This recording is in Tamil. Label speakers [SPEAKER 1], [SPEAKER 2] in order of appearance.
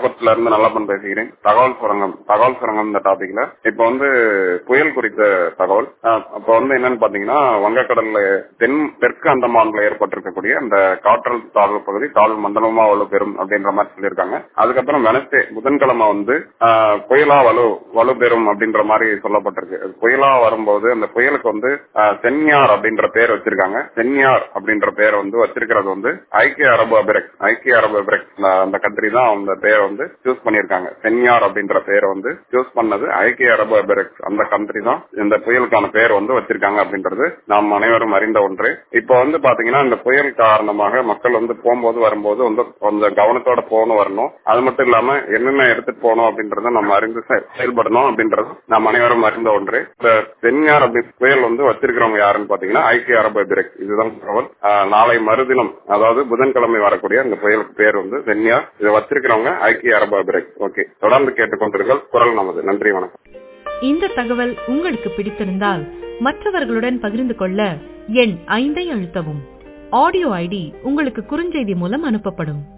[SPEAKER 1] விழுப்புரத்துல இருந்து நல்லப்பன் பேசுகிறேன் தகவல் சுரங்கம் தகவல் சுரங்கம் இந்த டாபிக்ல இப்ப வந்து புயல் குறித்த தகவல் அஹ், அப்ப வந்து என்னன்னு பாத்தீங்கன்னா வங்கக்கடல்ல தென் தெற்கு அந்தமான்ல ஏற்பட்டிருக்கக்கூடிய அந்த காற்றல் தாழ்வு பகுதி தாழ்வு மண்டலமா வலுப்பெறும் அப்படின்ற மாதிரி சொல்லியிருக்காங்க அதுக்கப்புறம் வெனஸ்டே புதன்கிழமை வந்து அஹ், புயலா வலு வலுப்பெறும் அப்படின்ற மாதிரி சொல்லப்பட்டிருக்கு அது புயலா வரும்போது அந்த புயலுக்கு வந்து அஹ், சென்யார் அப்படின்ற பேர் வச்சிருக்காங்க சென்யார் அப்படின்ற பேர் வந்து வச்சிருக்கிறது வந்து ஐக்கிய அரபு அபிரெக்ஸ் ஐக்கிய அரபு அபிரெக்ஸ் அந்த கண்ட்ரி தான் அந்த பேரை வந்து சூஸ் பண்ணியிருக்காங்க சென்யார் அப்படின்ற பேரை வந்து சூஸ் பண்ணது ஐக்கிய அரபு அபிரெக்ஸ் அந்த கண்ட்ரி தான் இந்த புயலுக்கான பேர் வந்து வச்சிருக்காங்க அப்படின்றது நாம் அனைவரும் அறிந்த ஒன்று இப்போ வந்து பாத்தீங்கன்னா இந்த புயல் காரணமாக மக்கள் வந்து போகும்போது வரும்போது வந்து கொஞ்சம் கவனத்தோட போகணும் வரணும் அது மட்டும் இல்லாம என்னென்ன எடுத்துட்டு போகணும் அப்படின்றத நம்ம அறிந்து செ- செயல்படணும் அப்படின்றது நாம் அனைவரும் அறிந்த ஒன்று இந்த சென்யார் அப்படி புயல் வந்து வச்சிருக்கிறவங்க யாருன்னு பாத்தீங்கன்னா ஐக்கிய அரபு எபிரெக்ஸ் இதுதான் தகவல் ஆஹ், நாளை மறுதினம் அதாவது புதன்கிழமை வரக்கூடிய இந்த புயலுக்கு பேர் வந்து சென்யார் இதை வச்சிருக்கிறவங்க ஐக்கிய அரபு எபிரெக்ஸ் ஓகே தொடர்ந்து கேட்டுக்கொண்டிருங்கள் குரல் நமது நன்றி வணக்கம்
[SPEAKER 2] இந்த தகவல் உங்களுக்கு பிடித்திருந்தால் மற்றவர்களுடன் பகிர்ந்து கொள்ள எண் ஐந்தை அழுத்தவும் ஆடியோ ஐடி உங்களுக்கு குறுஞ்செய்தி மூலம் அனுப்பப்படும்